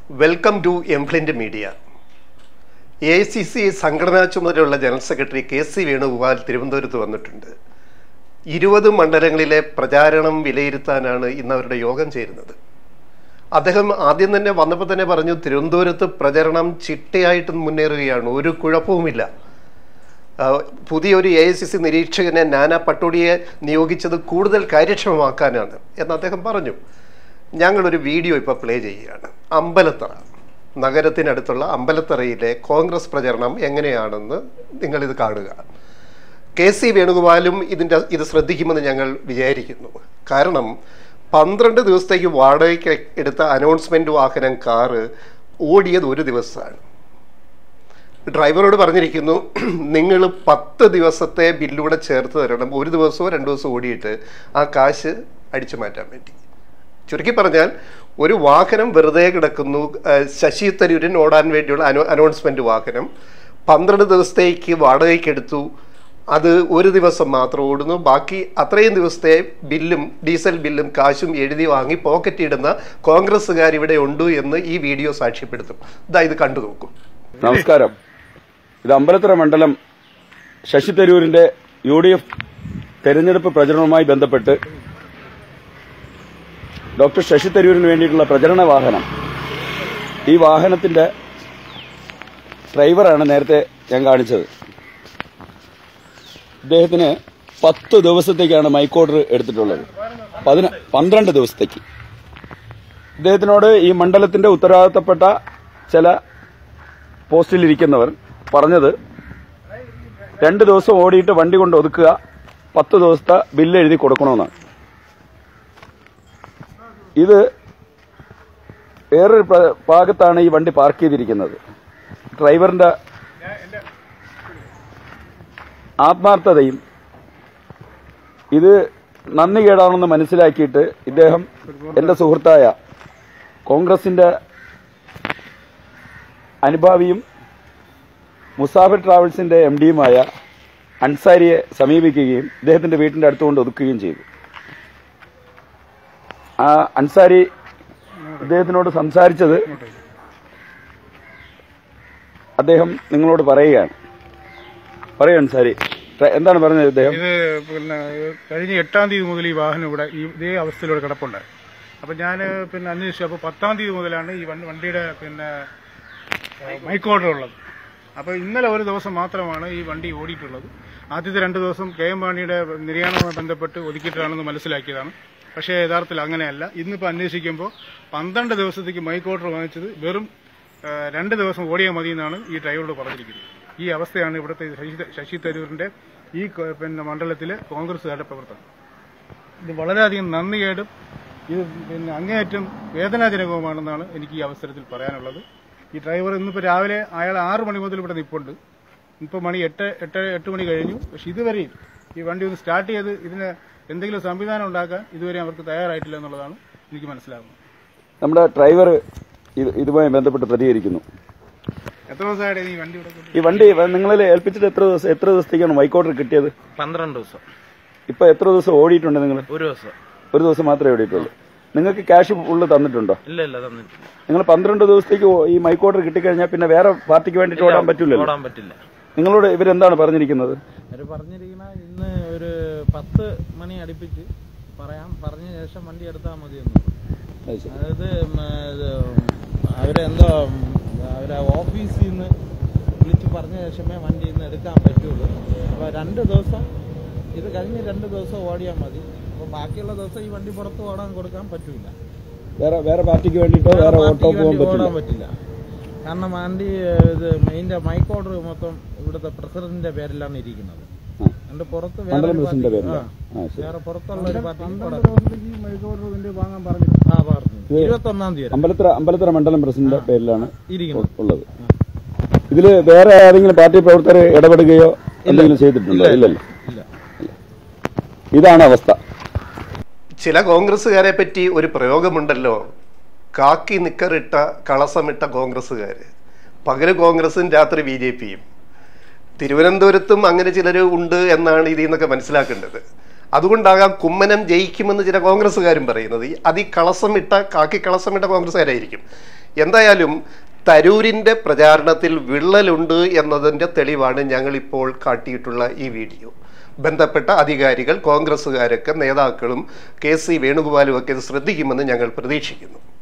Welcome to എംപ്ലിൻ്റ് media A I C C സംഘടനാ ചുമതലയുള്ള general secretary K C Venugopal തിരുവനന്തപുരത്ത് വന്നിട്ടുണ്ട് ഇരുപത് മണ്ഡലങ്ങളിലെ പ്രചാരണം വിലയിരുത്താനാണ് ഇന്ന് അവരുടെ യോഗം ചേരുന്നത് അദ്ദേഹം ആദ്യം തന്നെ വന്നപ്പോൾ തന്നെ പറഞ്ഞു തിരുവനന്തപുരത്ത് പ്രചരണം ചിട്ടയായിട്ട് മുന്നേറുകയാണ് ഒരു കുഴപ്പവുമില്ല ആ, പുതിയൊരു എ ഐ സി സി നിരീക്ഷകനെ നാനാ പട്ടോടിയെ നിയോഗിച്ചത് കൂടുതൽ കാര്യക്ഷമമാക്കാനാണ് എന്ന് അദ്ദേഹം പറഞ്ഞു ഞങ്ങളൊരു വീഡിയോ ഇപ്പോൾ പ്ലേ ചെയ്യുകയാണ് അമ്പലത്തറ നഗരത്തിനടുത്തുള്ള അമ്പലത്തറയിലെ കോൺഗ്രസ് പ്രചരണം എങ്ങനെയാണെന്ന് നിങ്ങളിത് കാണുക കെ സി വേണുഗോപാലും ഇതിൻ്റെ ഇത് ശ്രദ്ധിക്കുമെന്ന് ഞങ്ങൾ വിചാരിക്കുന്നു കാരണം പന്ത്രണ്ട് ദിവസത്തേക്ക് വാടകയ്ക്ക് എടുത്ത അനൗൺസ്മെൻറ്റ് വാഹനം കാറ് ഓടിയത് ഒരു ദിവസമാണ് ഡ്രൈവറോട് പറഞ്ഞിരിക്കുന്നു നിങ്ങൾ പത്ത് ദിവസത്തെ ബില്ലൂടെ ചേർത്ത് തരണം ഒരു ദിവസമോ രണ്ട് ദിവസമോ ഓടിയിട്ട് ആ കാശ് അടിച്ചു മാറ്റാൻ വേണ്ടി ചുരുക്കി പറഞ്ഞാൽ ഒരു വാഹനം വെറുതെ കിടക്കുന്നു ആ, ശശി തരൂരിന് ഓടാൻ വേണ്ടിയുള്ള അനോ അനൗൺസ്മെന്റ് വാഹനം പന്ത്രണ്ട് ദിവസത്തേക്ക് വാടകയ്ക്ക് എടുത്തു അത് ഒരു ദിവസം മാത്രം ഓടുന്നു ബാക്കി അത്രയും ദിവസത്തെ ബില്ലും ഡീസൽ ബില്ലും കാശും എഴുതി വാങ്ങി പോക്കറ്റ് ഇടുന്ന കോൺഗ്രസ്സുകാർ ഇവിടെ ഉണ്ട് എന്ന് ഈ വീഡിയോ സാക്ഷ്യപ്പെടുത്തും ഇതാ ഇത് കണ്ടു നോക്കും നമസ്കാരം ഇത് അമ്പലത്തറ മണ്ഡലം ശശി തരൂരിന്റെ യു ഡി എഫ് തെരഞ്ഞെടുപ്പ് പ്രചരണവുമായി ബന്ധപ്പെട്ട് ഡോക്ടർ ശശി തരൂരിന് വേണ്ടിയിട്ടുള്ള പ്രചരണ വാഹനം ഈ വാഹനത്തിന്റെ ഡ്രൈവറാണ് നേരത്തെ ഞാൻ കാണിച്ചത് ഇദ്ദേഹത്തിന് പത്ത് ദിവസത്തേക്കാണ് മൈക്ക് ഓർഡർ എടുത്തിട്ടുള്ളത് പതിന പന്ത്രണ്ട് ദിവസത്തേക്ക് ഇദ്ദേഹത്തിനോട് ഈ മണ്ഡലത്തിന്റെ ഉത്തരവാദിത്തപ്പെട്ട ചില പോസ്റ്റിലിരിക്കുന്നവർ പറഞ്ഞത് രണ്ട് ദിവസം ഓടിയിട്ട് വണ്ടി കൊണ്ട് ഒതുക്കുക പത്ത് ദിവസത്തെ ബില്ല് എഴുതി കൊടുക്കണമെന്നാണ് ഇത് വേറൊരു പ്ര- ഭാഗത്താണ് ഈ വണ്ടി പാർക്ക് ചെയ്തിരിക്കുന്നത് ഡ്രൈവറിന്റെ ആത്മാർത്ഥതയും ഇത് നന്ദി കേടാണെന്ന് മനസ്സിലാക്കിയിട്ട് ഇദ്ദേഹം എന്റെ സുഹൃത്തായ കോൺഗ്രസിന്റെ അനുഭാവിയും മുസാഫിർ ട്രാവൽസിന്റെ എം ഡിയുമായ അൻസാരിയെ സമീപിക്കുകയും ഇദ്ദേഹത്തിന്റെ വീട്ടിന്റെ അടുത്തുകൊണ്ട് ഒതുക്കുകയും ചെയ്തു ആ അൻസാരി ഇദ്ദേഹത്തിനോട് സംസാരിച്ചത് അദ്ദേഹം നിങ്ങളോട് പറയുകയാണ് പറയൂ അൻസാരി ത- എന്താണ് പറഞ്ഞത് ഇദ്ദേഹം ഇത് പിന്നെ കഴിഞ്ഞ എട്ടാം തീയതി മുതൽ ഈ വാഹനം ഇവിടെ ഈ ഇതേ അവസ്ഥയിലൂടെ കിടപ്പുണ്ട് അപ്പൊ ഞാൻ പിന്നെ അന്വേഷിച്ചു അപ്പൊ പത്താം തീയതി മുതലാണ് ഈ വണ്ടി- വണ്ടിയുടെ പിന്നെ മൈക്ക് ഓർഡർ ഉള്ളത് അപ്പൊ ഇന്നലെ ഒരു ദിവസം മാത്രമാണ് ഈ വണ്ടി ഓടിയിട്ടുള്ളത് ആദ്യത്തെ രണ്ട് ദിവസം കെ എം മാണിയുടെ നിര്യാണവുമായി ബന്ധപ്പെട്ട് ഒതുക്കിയിട്ടാണെന്ന് മനസ്സിലാക്കിയതാണ് പക്ഷേ യഥാർത്ഥത്തിൽ അങ്ങനെയല്ല ഇന്നിപ്പോൾ അന്വേഷിക്കുമ്പോൾ പന്ത്രണ്ട് ദിവസത്തേക്ക് മൈക്ക് ഓർഡർ വാങ്ങിച്ചത് വെറും ആ, രണ്ട് ദിവസം ഓടിയാൽ മതി എന്നാണ് ഈ ഡ്രൈവറോട് പറഞ്ഞിരിക്കുന്നത് ഈ അവസ്ഥയാണ് ഇവിടുത്തെ ശശി- ശശി തരൂരിന്റെ ഈ കൊ- പിന്നെ മണ്ഡലത്തിലെ കോൺഗ്രസുകാരുടെ പ്രവർത്തനം ഇത് വളരെയധികം നന്ദികേടും ഇത് പിന്നെ അങ്ങേയറ്റം വേദനാജനകവുമാണെന്നാണ് എനിക്ക് ഈ അവസരത്തിൽ പറയാനുള്ളത് ഈ ഡ്രൈവർ ഇന്നിപ്പോൾ രാവിലെ അയാൾ ആറ് മണി മുതൽ ഇവിടെ നിൽപ്പുണ്ട് ഇപ്പോൾ മണി എട്ട് എട്ട് എട്ട് മണി കഴിഞ്ഞു പക്ഷെ ഇതുവരെയും ഈ വണ്ടി ഒന്ന് സ്റ്റാർട്ട് ചെയ്ത് ഇതിന് എന്തെങ്കിലും സംവിധാനം ഉണ്ടാക്കാൻ ഇതുവരെ അവർക്ക് തയ്യാറായിട്ടില്ല എന്നുള്ളതാണ് എനിക്ക് മനസ്സിലാകുന്നത് നമ്മുടെ ഡ്രൈവർ ഇത് ഇതുമായി ബന്ധപ്പെട്ട് പ്രതികരിക്കുന്നു എത്ര ദിവസമായിട്ട് ഈ വണ്ടി ഇവിടെ കൊണ്ട് ഈ വണ്ടി നിങ്ങളിൽ ഏൽപ്പിച്ചിട്ട് എത്ര ദിവസം എത്ര ദിവസത്തേക്കാണ് മൈക്ക് ഓർഡർ കിട്ടിയത് പന്ത്രണ്ട് ദിവസം ഇപ്പൊ എത്ര ദിവസം ഓടിയിട്ടുണ്ട് നിങ്ങൾ ഒരു ദിവസം ഒരു ദിവസം മാത്രമേ ഓടിയിട്ടുള്ളൂ നിങ്ങൾക്ക് ക്യാഷ് ഫുള്ള് തന്നിട്ടുണ്ടോ ഇല്ല ഇല്ല തന്നിട്ടില്ല നിങ്ങൾ പന്ത്രണ്ട് ദിവസത്തേക്ക് ഓ- ഈ മൈക്ക് ഓർഡർ കിട്ടിക്കഴിഞ്ഞാൽ പിന്നെ വേറെ പാർട്ടിക്ക് വേണ്ടിയിട്ട് ഓടാൻ പറ്റില്ലല്ലോ ഓടാൻ പറ്റില്ല നിങ്ങളോട് ഇവരെന്താണ് പറഞ്ഞിരിക്കുന്നത് അവര് പറഞ്ഞിരിക്കുന്ന ഇന്ന് ഒരു പത്ത് മണി അടുപ്പിച്ച് പറയാം പറഞ്ഞ ശേഷം വണ്ടി എടുത്താൽ മതിയെന്ന് അത് ശരി. അതായത് ഉം, ഇത് അവരെന്തോ ഉം, അവരെ ഓഫീസിൽ നിന്ന് വിളിച്ച് പറഞ്ഞ ശേഷമേ വണ്ടി ഇന്ന് എടുക്കാൻ പറ്റുള്ളൂ അപ്പോൾ രണ്ട് ദിവസം ഇത് കഴിഞ്ഞ് രണ്ട് ദിവസം ഓടിയാൽ മതി അപ്പോൾ ബാക്കിയുള്ള ദിവസം ഈ വണ്ടി പുറത്ത് ഓടാൻ കൊടുക്കാൻ പറ്റൂല വേറെ വേറെ പാർട്ടിക്ക് വേണ്ടിയിട്ടോ വേറെ ഓട്ടോ പാർട്ടിക്ക് പോകാൻ വണ്ടി പറ്റില്ല ഓടാൻ പറ്റില്ല കാരണം വണ്ടി ഇത് മെയിൻ്റെ മൈക്ക് ഓർഡർ മൊത്തം ഇവിടുത്തെ പ്രസിഡന്റിന്റെ പേരിലാണ് ഇരിക്കുന്നത് ആ. അതുകൊണ്ട് പുറത്ത് വേറെ മണ്ഡലം ഒരു പ്രസിഡന്റിന്റെ പാർട്ടി- പേരിലാണ് ആ. ആ ശരി വേറെ പുറത്തുള്ള ഒരു പാർട്ടി വാങ്ങാൻ പറഞ്ഞു ആ പറഞ്ഞു ഇരുപത്തി ഒന്നാം തീയതി വരെ അമ്പലത്തറ അമ്പലത്തറ മണ്ഡലം പ്രസിഡന്റ് പേരിലാണ് ഇരിക്കുന്നത് ഉള്ളത് ഇതില് വേറെ ഏതെങ്കിലും പാർട്ടി പ്രവർത്തകർ ഇടപെടുകയോ എന്തെങ്കിലും ചെയ്തിട്ടുണ്ടോ ഇല്ലല്ലോ ഇല്ല ഇതാണ് അവസ്ഥ ചില കോൺഗ്രസ്സുകാരെ പറ്റി ഒരു പ്രയോഗമുണ്ടല്ലോ കാക്കി നിക്കറിട്ട കളസമിട്ട കോൺഗ്രസ്സുകാർ പകല് കോൺഗ്രസും രാത്രി ബി ജെ പിയും തിരുവനന്തപുരത്തും അങ്ങനെ ചിലർ ഉണ്ട് എന്നാണ് ഇതിൽ നിന്നൊക്കെ മനസ്സിലാക്കേണ്ടത് അതുകൊണ്ടാകാം കുമ്മനം ജയിക്കുമെന്ന് ചില കോൺഗ്രസ്സുകാരും പറയുന്നത് ഈ അതികളസമിട്ട കാക്കി കളസമിട്ട കോൺഗ്രസ്സുകാരായിരിക്കും എന്തായാലും തരൂരിൻ്റെ പ്രചാരണത്തിൽ വിള്ളലുണ്ട് എന്നതിൻ്റെ തെളിവാണ് ഞങ്ങളിപ്പോൾ കാട്ടിയിട്ടുള്ള ഈ വീഡിയോ ബന്ധപ്പെട്ട അധികാരികൾ കോൺഗ്രസ്സുകാരൊക്കെ നേതാക്കളും കെ സി വേണുഗോപാലും ഒക്കെ ഇത് ശ്രദ്ധിക്കുമെന്ന് ഞങ്ങൾ പ്രതീക്ഷിക്കുന്നു